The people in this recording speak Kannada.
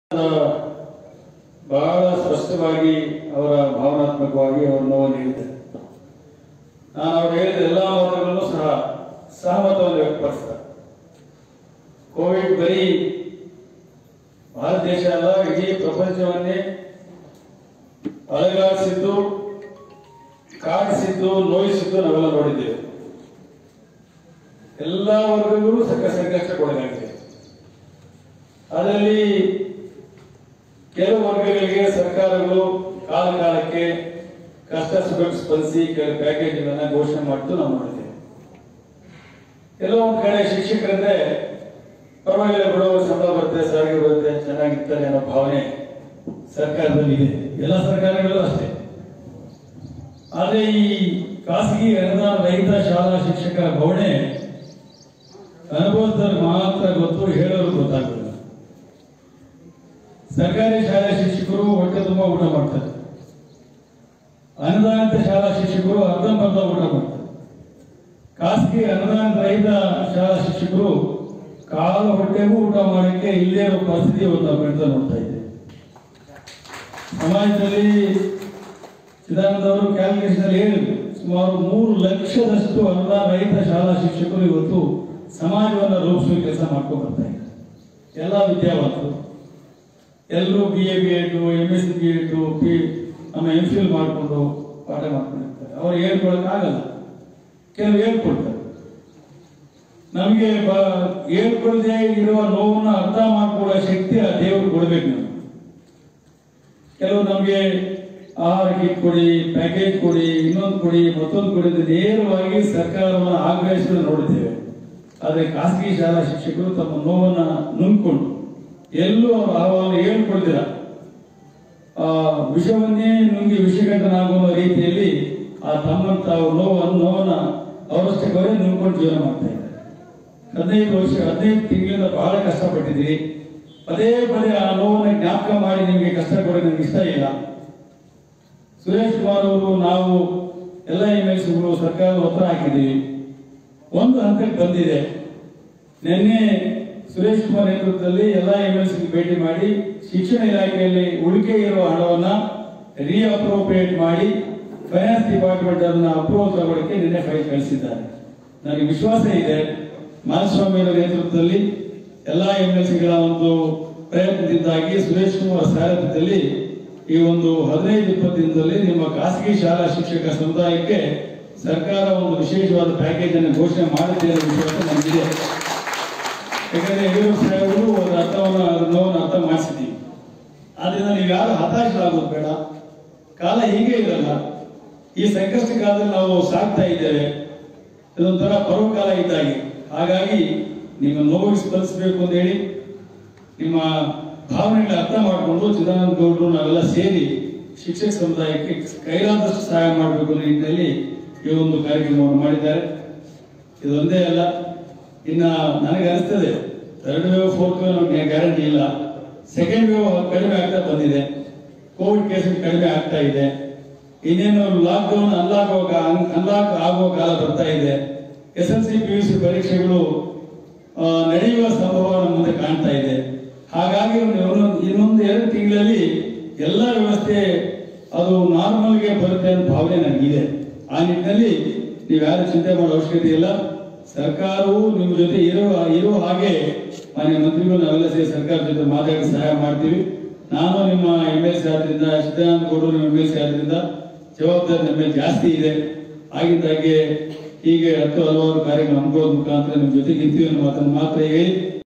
ಬಹಳ ಸ್ಪಷ್ಟವಾಗಿ ಅವರ ಭಾವನಾತ್ಮಕವಾಗಿ ಅವರ ನೋವನ್ನು ಹೇಳಿದ್ದಾರೆ ನಾನು ಅವ್ರು ಹೇಳಿದ ಎಲ್ಲ ಮತಗಳನ್ನು ಸಹ ಸಹಮತವನ್ನು ವ್ಯಕ್ತಪಡಿಸ್ತಾರೆ ಕೋವಿಡ್ ಬರೀ ಭಾರತ ದೇಶ ಅಲ್ಲ ಇಡೀ ಪ್ರಪಂಚವನ್ನೇ ಅಲಗಾಡಿಸಿದ್ದು ಕಾಡಿಸಿದ್ದು ನೋಯಿಸಿದ್ದು ನಾವೆಲ್ಲ ನೋಡಿದ್ದೇವೆ ಎಲ್ಲ ವರ್ಗಗಳು ಸಕ ಸಂಕಷ್ಟಕ್ಕೊಳಗಾಗಿದೆ ಅದರಲ್ಲಿ ಕೆಲವು ವರ್ಗಗಳಿಗೆ ಸರ್ಕಾರಗಳು ಕಾಲ ಕಾಲಕ್ಕೆ ಕಷ್ಟ ಸುಖಕ್ಕೆ ಸ್ಪಂದಿಸಿ ಕೆಲವು ಪ್ಯಾಕೇಜ್ಗಳನ್ನ ಘೋಷಣೆ ಮಾಡಿದ್ದು ನಾವು ನೋಡಿದ್ದೇವೆ ಕೆಲವೊಂದು ಕಡೆ ಶಿಕ್ಷಕರಂದ್ರೆ ಪರವಾಗಿಲ್ಲ ಬಿಡೋ ಸಂಬಳ ಬರುತ್ತೆ ಸಾರಿಗೆ ಬರುತ್ತೆ ಚೆನ್ನಾಗಿರ್ತಾರೆ ಅನ್ನೋ ಭಾವನೆ ಸರ್ಕಾರದಲ್ಲಿ ಇದೆ ಎಲ್ಲ ಸರ್ಕಾರಗಳಲ್ಲೂ ಅಷ್ಟೇ ಆದ್ರೆ ಈ ಖಾಸಗಿ ಅನುದಾನ ರಹಿತ ಶಾಲಾ ಶಿಕ್ಷಕರ ಭವಣೆ ಅನುಭವದವ್ರಿಗೆ ಮಾತ್ರ ಗೊತ್ತು ಹೇಳೋರು ಗೊತ್ತಾಗಲ್ಲ ಸರ್ಕಾರಿ ಶಾಲಾ ಶಿಕ್ಷಕರು ಹೊಟ್ಟೆ ತುಂಬ ಊಟ ಮಾಡ್ತಾರೆ ಅನುದಾನಿತ ಶಾಲಾ ಶಿಕ್ಷಕರು ಅರ್ಧಂಬರ್ಧ ಊಟ ಮಾಡ್ತಾರೆ ಖಾಸಗಿ ಅನುದಾನ ರಹಿತ ಶಾಲಾ ಶಿಕ್ಷಕರು ಕಾಲು ಹೊಟ್ಟೆಗೂ ಊಟ ಮಾಡಕ್ಕೆ ಇಲ್ಲೇ ಇರೋ ಪರಿಸ್ಥಿತಿ ಇವತ್ತು ನಾವು ಬೆಳೆದ ನೋಡ್ತಾ ಇದ್ದೇವೆ ಸಮಾಜದಲ್ಲಿ ಚಿದಾನಂದವರು ಕ್ಯಾಲ್ಕುಲೇಷನ್ ಅಲ್ಲಿ ಹೇಳಿದ್ರು ಸುಮಾರು ಮೂರು ಲಕ್ಷದಷ್ಟು ಅನುದಾನ ರಹಿತ ಶಾಲಾ ಶಿಕ್ಷಕರು ಇವತ್ತು ಸಮಾಜವನ್ನು ರೂಪಿಸುವ ಕೆಲಸ ಮಾಡ್ಕೊಂಡು ಬರ್ತಾ ಇದ್ದಾರೆ ಎಲ್ಲ ವಿದ್ಯಾವಂತರು ಎಲ್ಲರೂ B A B Ed M S B Ed P ಆಮೇಲೆ ಎಂ ಫಿಲ್ ಮಾಡಿಕೊಂಡು ಪಾಠ ಮಾಡ್ಕೊಂಡಿರ್ತಾರೆ ಅವ್ರು ಹೇಳ್ಕೊಳಕ್ ಆಗಲ್ಲ ಕೆಲವು ಹೇಳ್ಕೊಡ್ತಾರೆ ನಮಗೆ ಹೇಳ್ಕೊಳ್ದೆ ಇರುವ ನೋವನ್ನ ಅರ್ಥ ಮಾಡ್ಕೊಳ್ಳೋ ಶಕ್ತಿ ಆ ದೇವರು ಕೊಡ್ಬೇಕು ನಮ್ಗೆ ಕೆಲವು ನಮಗೆ ಆಹಾರ ಕಿಟ್ ಕೊಡಿ ಪ್ಯಾಕೇಜ್ ಕೊಡಿ ಇನ್ನೊಂದು ಕೊಡಿ ಮತ್ತೊಂದು ಕೊಡಿ ಅಂತ ನೇರವಾಗಿ ಸರ್ಕಾರವನ್ನು ಆಗ್ರಹಿಸಲು ನೋಡಿದ್ದೇವೆ ಆದರೆ ಖಾಸಗಿ ಶಾಲಾ ಶಿಕ್ಷಕರು ತಮ್ಮ ನೋವನ್ನ ನುಂಗ್ಕೊಂಡು ಎಲ್ಲೂ ಅವರು ಆಹ್ವಾನ ಹೇಳ್ಕೊಳ್ತೀರ ಆ ವಿಷವನ್ನೇ ನುಂಗಿ ವಿಷಗಂಟನಾಗುವ ರೀತಿಯಲ್ಲಿ ಆ ತಮ್ಮನ್ನು ತಾವು ನೋವನ್ನು ನೋವನ್ನ ಅವರಷ್ಟಕ್ಕವರೇ ನುಂಗ್ಕೊಂಡು ಜೀವನ ಮಾಡ್ತಾ ಇದ್ದಾರೆ ಹದಿನೈದು ವರ್ಷ ಹದಿನೈದು ತಿಂಗಳಿಂದ ಬಹಳ ಕಷ್ಟಪಟ್ಟಿದ್ದೀರಿ ಪದೇ ಪದೇ ಆ ನೋವನ್ನು ಜ್ಞಾಪಕ ಮಾಡಿ ನಿಮಗೆ ಕಷ್ಟ ಕೊಡೋದು ನನಗೆ ಇಷ್ಟ ಇಲ್ಲ ಸುರೇಶ್ ಕುಮಾರ್ ಅವರು ನಾವು ಎಲ್ಲ ಎಂ ಎಲ್ ಸಿಗಳು ಸರ್ಕಾರದ ಒತ್ತಡ ಹಾಕಿದ್ದೀವಿ ಒಂದು ಹಂತಕ್ಕೆ ಬಂದಿದೆ ನಿನ್ನೆ ಸುರೇಶ್ ಕುಮಾರ್ ನೇತೃತ್ವದಲ್ಲಿ ಎಲ್ಲ ಎಂ ಎಲ್ ಸಿ ಭೇಟಿ ಮಾಡಿ ಶಿಕ್ಷಣ ಇಲಾಖೆಯಲ್ಲಿ ಉಳಿಕೆ ಇರುವ ಹಣವನ್ನ ರೀಅಪ್ರೋಪ್ರಿಯೇಟ್ ಮಾಡಿ ಫೈನಾನ್ಸ್ ಡಿಪಾರ್ಟ್ಮೆಂಟ್ ಅದನ್ನ ಅಪ್ರೂವಲ್ ತಗೊಳ್ಳಕ್ಕೆ ನಿನ್ನೆ ಫೈಲ್ ಕಳಿಸಿದ್ದಾರೆ ನನಗೆ ವಿಶ್ವಾಸ ಇದೆ ಮಾಧುಸ್ವಾಮಿ ಅವರ ನೇತೃತ್ವದಲ್ಲಿ ಎಲ್ಲ ಎಂ ಎಲ್ ಸಿಗಳ ಒಂದು ಪ್ರಯತ್ನದಿಂದಾಗಿ ಸುರೇಶ್ ಕುಮಾರ್ ಸಾರಥ್ಯದಲ್ಲಿ ಈ ಒಂದು ಹದಿನೈದು ಇಪ್ಪತ್ತು ದಿನದಲ್ಲಿ ನಿಮ್ಮ ಖಾಸಗಿ ಶಾಲಾ ಶಿಕ್ಷಕ ಸಮುದಾಯಕ್ಕೆ ಸರ್ಕಾರ ಒಂದು ವಿಶೇಷವಾದ ಪ್ಯಾಕೇಜ್ ಅನ್ನು ಘೋಷಣೆ ಮಾಡುತ್ತೆ ಅನ್ನೋ ವಿಶ್ವಾಸ ನನಗಿದೆ ಯಾಕಂದ್ರೆ ಯಡಿಯೂರಪ್ಪ ಸಾಹೇಬರು ಒಂದು ಅರ್ಥವನ್ನು ಅದರ ನೋವನ್ನು ಅರ್ಥ ಮಾಡಿಸಿದ್ದೀವಿ ಆದ್ರಿಂದ ನೀವು ಯಾರು ಹತಾಶರಾಗೋದು ಬೇಡ ಕಾಲ ಹೀಗೆ ಇರಲ್ಲ ಈ ಸಂಕಷ್ಟ ಕಾಲದಲ್ಲಿ ನಾವು ಸಾಕ್ತಾ ಇದ್ದೇವೆ ಇದೊಂಥರ ಪರ್ವಕಾಲ ಇದ್ದಾಗೆ ಹಾಗಾಗಿ ನಿಮ್ಮ ನೋವಿಗೆ ಸ್ಪಂದಿಸಬೇಕು ಅಂತ ಹೇಳಿ ನಿಮ್ಮ ಭಾವನೆಗಳ ಅರ್ಥ ಮಾಡಿಕೊಂಡು ಚಿದಾನಂದ ಗೌಡರು ನಾವೆಲ್ಲ ಸೇರಿ ಶಿಕ್ಷಕ ಸಮುದಾಯಕ್ಕೆ ಕೈಲಾದಷ್ಟು ಸಹಾಯ ಮಾಡಬೇಕು ಅನ್ನೋ ನಿಟ್ಟಿನಲ್ಲಿ ಈ ಒಂದು ಕಾರ್ಯಕ್ರಮವನ್ನು ಮಾಡಿದ್ದಾರೆ ಇದೊಂದೇ ಅಲ್ಲ ಇನ್ನ ನನಗೆ ಅನಿಸ್ತದೆ ಥರ್ಡ್ ವೇವ್ ಫೋರ್ತ್ ವೇವ್ ನಮಗೆ ಗ್ಯಾರಂಟಿ ಇಲ್ಲ ಸೆಕೆಂಡ್ ವೇವ್ ಕಡಿಮೆ ಆಗ್ತಾ ಬಂದಿದೆ ಕೋವಿಡ್ ಕೇಸ್ ಕಡಿಮೆ ಆಗ್ತಾ ಇದೆ ಇನ್ನೇನು ಲಾಕ್ಡೌನ್ ಅನ್ಲಾಕ್ ಅನ್ಲಾಕ್ ಆಗುವ ಕಾಲ ಬರ್ತಾ ಇದೆ S L C P U C ಪರೀಕ್ಷೆಗಳು ಆ, ನಡೆಯುವ ಸಂಭವ ನಮ್ಮ ಮುಂದೆ ಕಾಣ್ತಾ ಇದೆ ಹಾಗಾಗಿ ಒಂದು ಇನ್ನೊಂದು- ಇನ್ನೊಂದು ಎರಡು ತಿಂಗಳಲ್ಲಿ ಎಲ್ಲ ವ್ಯವಸ್ಥೆ ಅದು ನಾರ್ಮಲ್ಗೆ ಬರುತ್ತೆ ಅಂತ ಭಾವನೆ ನನಗಿದೆ ಆ ನಿಟ್ಟಿನಲ್ಲಿ ನೀವು ಯಾರು ಚಿಂತೆ ಮಾಡೋ ಅವಶ್ಯಕತೆ ಇಲ್ಲ ಸರ್ಕಾರವು ನಿಮ್ಮ ಜೊತೆ ಇರುವ ಇರುವ ಹಾಗೆ ಮಾನ್ಯ ಮಂತ್ರಿಗಳು ನಾವೆಲ್ಲ ಸೇರಿ ಸರ್ಕಾರದ ಜೊತೆ ಮಾತಾಡಿ ಸಹಾಯ ಮಾಡ್ತೀವಿ ನಾನು ನಿಮ್ಮ ಎಂ ಎಲ್ ಸಿ ಆದ್ರಿಂದ ಸಿದ್ದರಾಮಯ್ಯ ಗೌಡರು ನಿಮ್ಮ ಎಂ ಎಲ್ ಸಿ ಆದ್ರಿಂದ ಜವಾಬ್ದಾರಿ ನಮ್ಮ ಮೇಲೆ ಜಾಸ್ತಿ ಇದೆ ಆಗಿದ್ದಾಗೆ ಹೀಗೆ ಹತ್ತು ಹಲವಾರು ಕಾರ್ಯಕ್ರಮ ಹಮ್ಮಿಕೊಳ್ಳೋದ್ ಮುಖಾಂತರ ನಿಮ್ಮ ಜೊತೆಗೆ ಇರ್ತೀವಿ ಅನ್ನೋ ಮಾತನ್ನು ಮಾತ್ರ ಹೇಳಿ